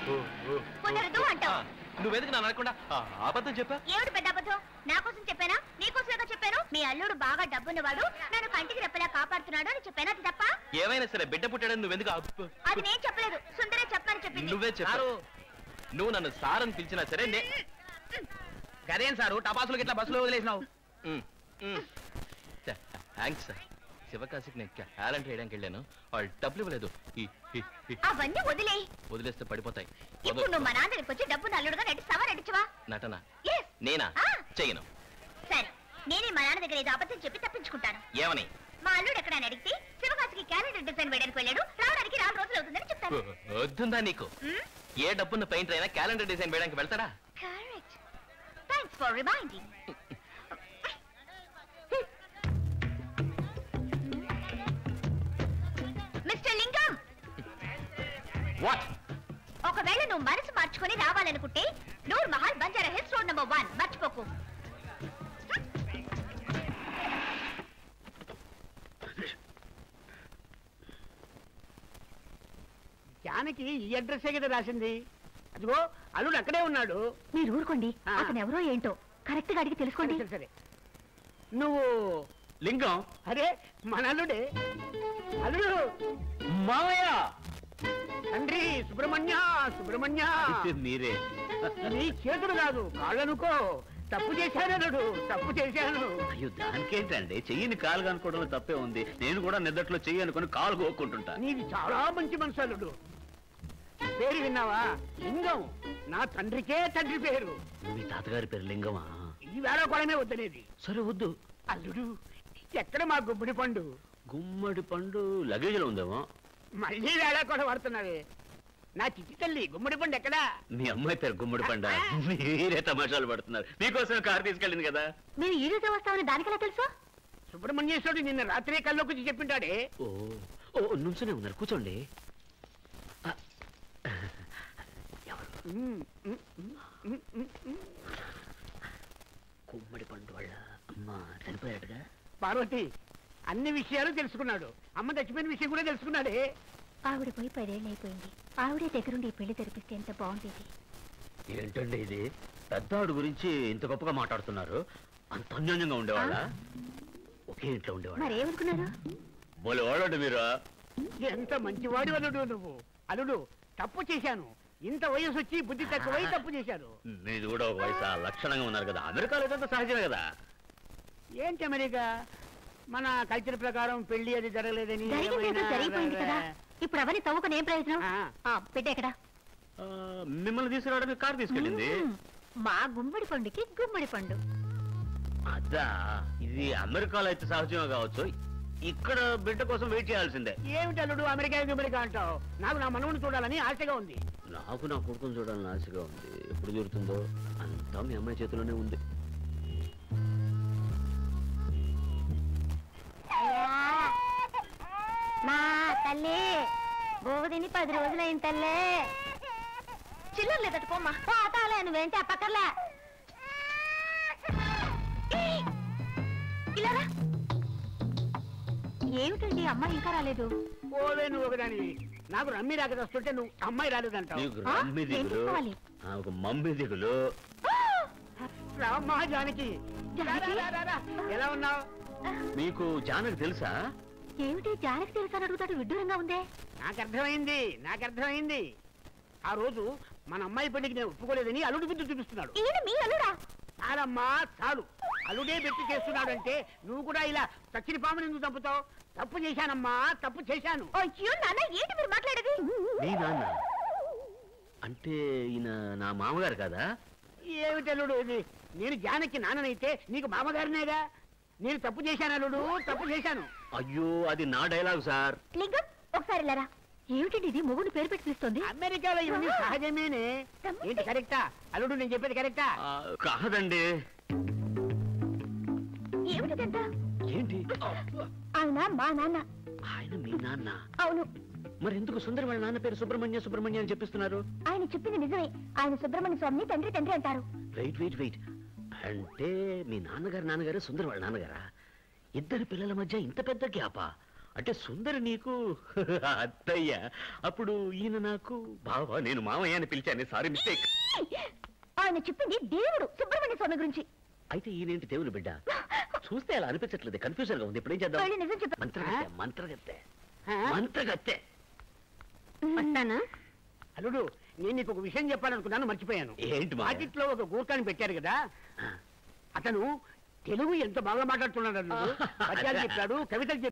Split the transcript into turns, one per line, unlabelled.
కుదరదు అంటావు
నువ్వెందుకు నన్ను అనకుండా ఆ, అబద్ధం చెప్పా
ఏమిటి పెద్ద అబద్ధం నా కోసం చెప్పానా నీకోసమేగా చెప్పాను మీ అల్లుడు బాగా డబ్బున్నవాడు నన్ను కంటికి రెప్పలా కాపాడుతున్నాడు అని చెప్పాను అది తప్ప
ఏమైనా సరే బిడ్డ పుట్టాడని నువ్వెందుకు అబ్బ-
అది నేను చెప్పలేదు సుందరే చెప్పని చెప్పింది
నువ్వే చెప్పారు నువ్వు నన్ను సార్ అని పిలిచినా సరే నే
గదేం సారు టపాసులు ఇట్లా బస్సులో వదిలేసినావు
థ్యాంక్స్ సార్ శివకాశికి నేను టాలెంట్ వేయడానికి వెళ్ళాను వాళ్ళు డబ్బులు ఇవ్వలేదు ఈ- ఈ- ఈ-
అవన్నీ వదిలే
వదిలేస్తే పడిపోతాయి
ఇప్పుడు నువ్వు మా నాన్న దగ్గరికి వచ్చి డబ్బు అల్లుడుగా నటిస్తావా నటించవా
నటన
ఎస్
నేనా
ఆ.
చెయ్యను
సరే నేనే మా నాన్న దగ్గర ఏదో అబద్ధం చెప్పి తప్పించుకుంటాను
ఏమని
మా అల్లుడు ఎక్కడ అని అడిగితే శివకాశికి క్యాలెండర్ డిజైన్ వేయడానికి వెళ్ళాడు రావడానికి రాను రోజులు అవుతుందని చెప్తాను
వద్దుందా నీకు ఏ డబ్బున్న పెయింటర్ అయినా క్యాలెండర్ డిజైన్ వేయడానికి వెళ్తాడా
correct thanks for reminding mister Lingam
what
ఒకవేళ నువ్వు మనసు మార్చుకొని రావాలనుకుంటే Noor Mahal Banjara Hills road number one మర్చిపోకు
జానకి ఈ అడ్రస్సే కదా రాసింది అదిగో అల్లుడు అక్కడే ఉన్నాడు
మీరు ఊరుకోండి
ఆ.
అతను ఎవరో ఏంటో కరెక్ట్ గా అడిగి తెలుసుకోండి
సరే, సరే నువ్వు
లింగం
అరే మన అల్లుడే అల్లుడు
మామయ్య
తండ్రి సుబ్రహ్మణ్య సుబ్రహ్మణ్య
మీరే
నీ చేతులు కాదు కాళ్ళనుకో తప్పు చేశాను అల్లుడు తప్పు చేశాను
అయ్యో దానికేంటండి చెయ్యిని కాలు అనుకోవడంలో తప్పే ఉంది నేను కూడా నిద్దట్లో చెయ్యి అనుకుని కాలు కోక్కుంటుంటా
నీది చాలా మంచి మనసు అల్లుడు పేరు విన్నావా లింగం నా తండ్రికే తండ్రి పేరు
మీ తాతగారి పేరు లింగమా
ఈ వేళకోళమే వద్దనేది
సరే వద్దు
అల్లుడు ఎక్కడ మా గుబ్బడి పండు
గుమ్మడి పండు లగేజ్లో ఉందేమో
మళ్ళీ వేళకోళ పడుతున్నావే నా చిట్టి తల్లి గుమ్మడి పండు ఎక్కడా
మీ అమ్మాయి పేరు గుమ్మడి పండ మీరే తమాషాలు పడుతున్నారు మీకోసం కారు తీసుకెళ్ళింది కదా
మేము ఈ రోజే వస్తామని దానికెలా తెలుసు
సుబ్రహ్మణ్యేశ్వరుడు నిన్న రాత్రే కల్లోకి వచ్చి చెప్పింటాడే
ఓ ఓ నుంచునే ఉన్నారు కూర్చోండి ఆ, ఎవరు
ఉమ్, ఉమ్, ఉమ్, ఉమ్, ఉమ్, ఉమ్.
గుమ్మడి పండు వాళ్ళ అమ్మ చనిపోయాడుగా
పార్వతి అన్ని విషయాలు తెలుసుకున్నాడు అమ్మ చచ్చిపోయిన విషయం కూడా తెలుసుకున్నాడే
ఆవిడ పోయి పదేళ్ళు అయిపోయింది ఆవిడే దగ్గరుండి ఈ పెళ్లి తెరిపిస్తే ఎంత బాగుండేది
ఏంటండి ఇది పెద్దవాడు గురించి ఇంత గొప్పగా మాట్లాడుతున్నారు అంత అన్యోన్యంగా ఉండేవాళ్ళ ఒకే ఇంట్లో ఉండేవాళ్ళ
మరేమనుకున్నారు
బోలే వాళ్ళండి మీరు
ఎంత మంచివాడి అల్లుడు నువ్వు అల్లుడు తప్పు చేశాను ఇంత వయసు వచ్చి బుద్ధి తక్కువై తప్పు చేశారు
మీది కూడా ఒక వయసు ఆ లక్షణంగా ఉన్నారు కదా అమెరికాలో ఇదంతా సహజమే కదా
ఏంటి అమెరికా మన కల్చర్ ప్రకారం పెళ్లి అది జరగలేదని
జరిగింది ఏదో
ఏమైనా-
జరిగిపోయింది కదా ఇప్పుడు అవన్నీ తవ్వుకొని ఏం ప్రయోజనం
ఆ.
ఆ, పెట్టే ఎక్కడ
ఆ, మిమ్మల్ని తీసుకురావడానికి కారు తీసుకెళ్ళింది
మ్మ్. మా గుమ్మడి పండుకి గుమ్మడి పండు
అదా ఇది అమెరికాలో అయితే సహజమే కావచ్చు ఇక్కడ బిడ్డ కోసం వెయిట్ చేయాల్సిందే
ఏమిటి అల్లుడు అమెరికా అమెరికా అంటావు నాకు నా మనవుని చూడాలని ఆశగా ఉంది
నాకు నా కొడుకుని చూడాలని ఆశగా ఉంది ఎప్పుడు జరుగుతుందో అంతా మీ అమ్మాయి చేతిలోనే ఉంది
మా తల్లి బోధిని పది రోజులైంది తల్లే చిల్లర లేదట పోమ్మా పోతాలే నువ్వేంటి అప్పక్కర్లే ఏయ్! ఇలా రా. ఏమిటండి అమ్మాయి ఇంకా రాలేదు
ఓవే నువ్వు ఒకదానివి నాకు రమ్మి రాక వస్తుంటే నువ్వు అమ్మాయి రాలేదంటావు
నీకు
ఆ?
రమ్మి
ఏం
దిగులు
తీసుకోవాలి?
ఆ, ఒక మమ్మీ దిగులు
రామ్మా జానకి రా, రా, రా, రా, రా. ఎలా ఉన్నావు
మీకు జానకి తెలుసా
ఏమిటి జానకి తెలుసా అని అడుగుతాడు విడ్డూరంగా ఉందే
నాకు అర్థమైంది నాకు అర్థమైంది ఆ రోజు మన అమ్మాయి పెళ్లికి నేను ఒప్పుకోలేదని అల్లుడు బుద్ధి చూపిస్తున్నాడు
ఈయన మీ అల్లుడా
చాలమ్మా చాలు అల్లుడే పెట్టి చేస్తున్నాడంటే నువ్వు కూడా ఇలా చచ్చిన పాముని ఎందుకు చంపుతావు తప్పు చేశానమ్మా తప్పు చేశాను
అయ్యో నాన్న ఏంటి మీరు మాట్లాడేది
మీ నాన్న అంటే ఈయన నా మామగారు కదా
ఏమిటి అల్లుడు ఇది నేను జానకి నాన్ననైతే నీకు మామగారినేగా నేను తప్పు చేశాను అల్లుడు తప్పు చేశాను
అయ్యో అది నా డైలాగ్ సార్
లింగం ఒకసారి లేరా ఏమిటండి ఇది మొగుడు పేరు పెట్టి పిలుస్తుంది
అమెరికాలో ఇవన్నీ సహజమేనే ఏంటి కరెక్టా అల్లుడు నేను చెప్పేది కరెక్టా
ఆ, కాదండి
ఏమిటిదంతా
ఏంటి
ఆయన మా నాన్న
ఆయన మీ నాన్న
అవును
మరి ఎందుకు సుందర వాళ్ళ నాన్న పేరు సుబ్రహ్మణ్య సుబ్రహ్మణ్య అని చెప్పిస్తున్నారు
ఆయన చెప్పింది నిజమే ఆయన సుబ్రహ్మణ్య స్వామిని తండ్రి తండ్రి అంటారు
వెయిట్ వెయిట్ వెయిట్ అంటే మీ నాన్నగారు నాన్నగారు సుందర వాళ్ళ నాన్నగారా ఇద్దరు పిల్లల మధ్య ఇంత పెద్ద గ్యాపా అంటే సుందరి నీకు అత్తయ్య అప్పుడు ఈయన నాకు బావా నేను మామయ్య అని పిలిచాను సారీ మిస్టేక్
ఆయన చెప్పింది దేవుడు సుబ్రహ్మణ్య స్వామి గురించి
అయితే ఈయనేంటి దేవుని బిడ్డ చూస్తే అలా అనిపించట్లేదు కన్ఫ్యూజన్ గా ఉంది ఇప్పుడు ఏం చేద్దాం
వెళ్ళి నిజం చెప్పు
మంత్రగత్తె మంత్రగత్తె
ఆ?
మంత్రగత్తె
వస్తానా
అల్లుడు నేను నీకు ఒక విషయం చెప్పాలనుకున్నాను మర్చిపోయాను
ఏంటి మావయ్య?
వాకిట్లో ఒక గూర్ఖాని పెట్టారు కదా
ఆ.
అతను తెలుగు ఎంత బాగా మాట్లాడుతున్నాడు అల్లుడు పద్యాలు చెప్పాడు కవితలు